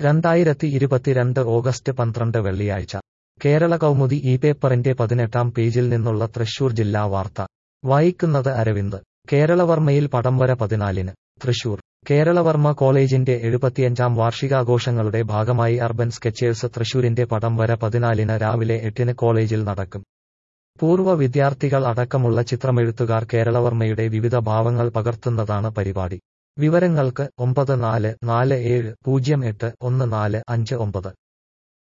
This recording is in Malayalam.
രണ്ടായിരത്തി ഇരുപത്തിരണ്ട് ഓഗസ്റ്റ് പന്ത്രണ്ട് വെള്ളിയാഴ്ച കേരള കൗമുദി ഈ പേപ്പറിന്റെ പതിനെട്ടാം പേജിൽ നിന്നുള്ള തൃശൂർ ജില്ലാ വാർത്ത വായിക്കുന്നത് അരവിന്ദ് കേരളവർമ്മയിൽ പടംവര പതിനാലിന് തൃശൂർ കേരളവർമ്മ കോളേജിന്റെ എഴുപത്തിയഞ്ചാം വാർഷികാഘോഷങ്ങളുടെ ഭാഗമായി അർബൻ സ്കെച്ചേഴ്സ് തൃശൂരിന്റെ പടംവര പതിനാലിന് രാവിലെ എട്ടിന് കോളേജിൽ നടക്കും പൂർവ്വ വിദ്യാർത്ഥികൾ അടക്കമുള്ള ചിത്രമെഴുത്തുകാർ കേരളവർമ്മയുടെ വിവിധ ഭാവങ്ങൾ പകർത്തുന്നതാണ് പരിപാടി വിവരങ്ങൾക്ക് ഒമ്പത് നാല് നാല് ഏഴ് പൂജ്യം എട്ട് ഒന്ന് നാല് അഞ്ച് ഒമ്പത്